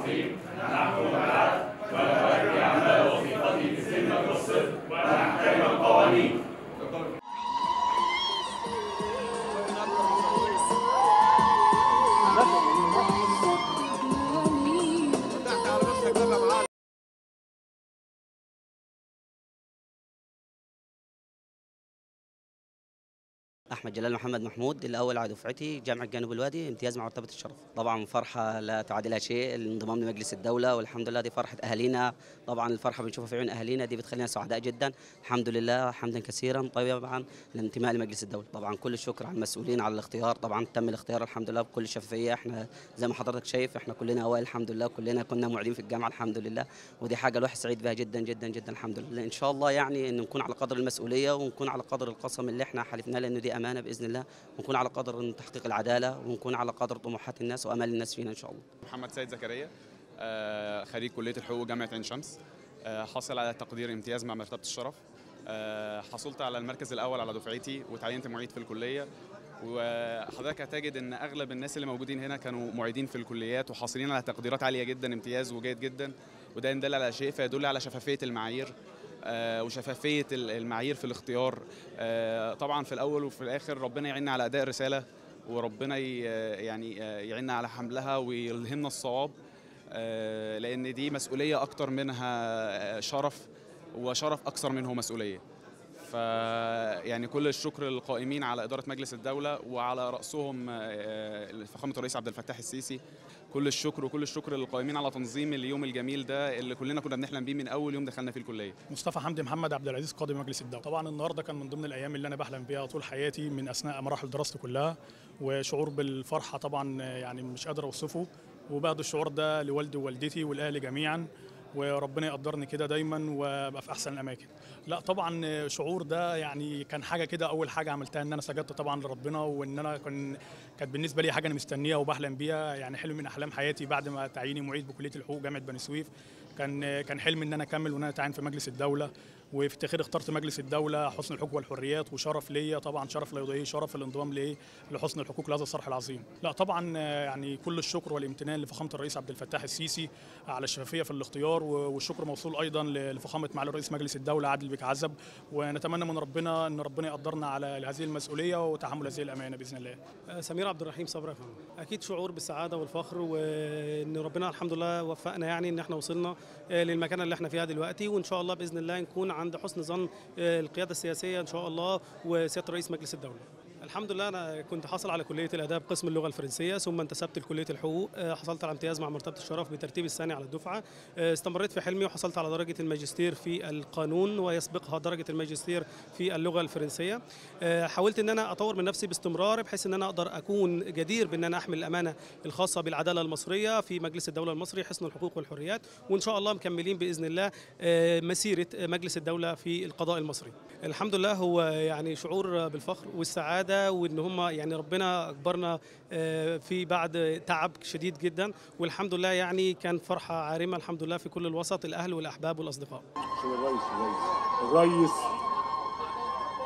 احمد جلال محمد محمود الاول على دفعتي جامعه جنوب الوادي امتياز مع مرتبه الشرف طبعا فرحه لا تعادلها شيء الانضمام لمجلس الدوله والحمد لله دي فرحه اهالينا طبعا الفرحه بنشوفها في عيون اهالينا دي بتخلينا سعداء جدا الحمد لله حمدا كثيرا طبعا الانتماء لمجلس الدوله طبعا كل الشكر على المسؤولين على الاختيار طبعا تم الاختيار الحمد لله بكل شفافيه احنا زي ما حضرتك شايف احنا كلنا اوائل الحمد لله كلنا كنا معيدين في الجامعه الحمد لله ودي حاجه الواحد سعيد بها جدا جدا جدا الحمد لله ان شاء الله يعني ان نكون على قدر المسؤوليه ونكون على قدر القسم اللي احنا حلفناه لانه دي امانه باذن الله ونكون على قدر تحقيق العداله ونكون على قدر طموحات الناس وامال الناس فينا ان شاء الله محمد سيد زكريا آه، خريج كليه الحقوق جامعه عين شمس آه، حاصل على تقدير امتياز مع مرتبه الشرف آه، حصلت على المركز الاول على دفعتي وتعينت معيد في الكليه وحضرتك هتجد ان اغلب الناس اللي موجودين هنا كانوا معيدين في الكليات وحاصلين على تقديرات عاليه جدا امتياز وجيد جدا وده يدل على شيء فيدل على شفافيه المعايير آه، وشفافيه ال- المعايير في الاختيار آه، طبعا في الاول وفي الاخر ربنا يعيننا على اداء الرساله وربنا ي- يعني آه، يعيننا على حملها ويلهمنا الصواب آه، لان دي مسؤوليه اكتر منها آه، شرف وشرف اكثر منه مسؤوليه ف يعني كل الشكر للقائمين على اداره مجلس الدوله وعلى راسهم آه، فخامه الرئيس عبد الفتاح السيسي كل الشكر وكل الشكر للقائمين على تنظيم اليوم الجميل ده اللي كلنا كنا بنحلم بيه من اول يوم دخلنا فيه الكليه مصطفى حمدي محمد عبد العزيز قاضي مجلس الدوله طبعا النهارده كان من ضمن الايام اللي انا بحلم بيها طول حياتي من اثناء مراحل دراستي كلها وشعور بالفرحه طبعا يعني مش قادر اوصفه وبعد الشعور ده لوالدي ووالدتي والاهل جميعا وربنا يقدرني كده دايما وابقى في احسن الاماكن لا طبعا شعور ده يعني كان حاجه كده اول حاجه عملتها ان انا سجدت طبعا لربنا وان انا كان كانت بالنسبه لي حاجه انا مستنيها وبحلم بيها يعني حلم من احلام حياتي بعد ما تعييني معيد بكليه الحقوق جامعه بني سويف كان كان حلم ان انا اكمل وان انا اتعين في مجلس الدوله وفي التاخير اخترت مجلس الدوله حسن الحقوق والحريات وشرف ليا طبعا شرف لا يضاهيه شرف الانضمام ليه لحسن الحقوق لهذا الصرح العظيم لا طبعا آه، يعني كل الشكر والامتنان لفخامه الرئيس عبد الفتاح السيسي على الشفافيه في الاختيار و- والشكر موصول ايضا ل- لفخامه معالي رئيس مجلس الدوله عادل بك عزب ونتمنى من ربنا ان ربنا يقدرنا على هذه المسؤوليه وتحمل هذه الامانه باذن الله سمير عبد الرحيم صبري يا فندم. اكيد شعور بالسعاده والفخر وان ربنا الحمد لله وفقنا يعني ان احنا وصلنا آه، للمكانه اللي احنا فيها دلوقتي وان شاء الله باذن الله نكون عند حسن ظن آه، القياده السياسيه ان شاء الله وسياده رئيس مجلس الدوله الحمد لله انا كنت حاصل على كليه الاداب قسم اللغه الفرنسيه ثم انتسبت لكليه الحقوق آه، حصلت على امتياز مع مرتبه الشرف بترتيب الثاني على الدفعه آه، استمريت في حلمي وحصلت على درجه الماجستير في القانون ويسبقها درجه الماجستير في اللغه الفرنسيه آه، حاولت ان انا اطور من نفسي باستمرار بحيث ان انا اقدر اكون جدير بان انا احمل الامانه الخاصه بالعداله المصريه في مجلس الدوله المصري حسن الحقوق والحريات وان شاء الله مكملين باذن الله آه، مسيره مجلس الدوله في القضاء المصري الحمد لله هو يعني شعور بالفخر والسعاده وان هم يعني ربنا اجبرنا آه، في بعد تعب شديد جدا والحمد لله يعني كان فرحه عارمه الحمد لله في كل الوسط الاهل والاحباب والاصدقاء الرئيس الرئيس الرئيس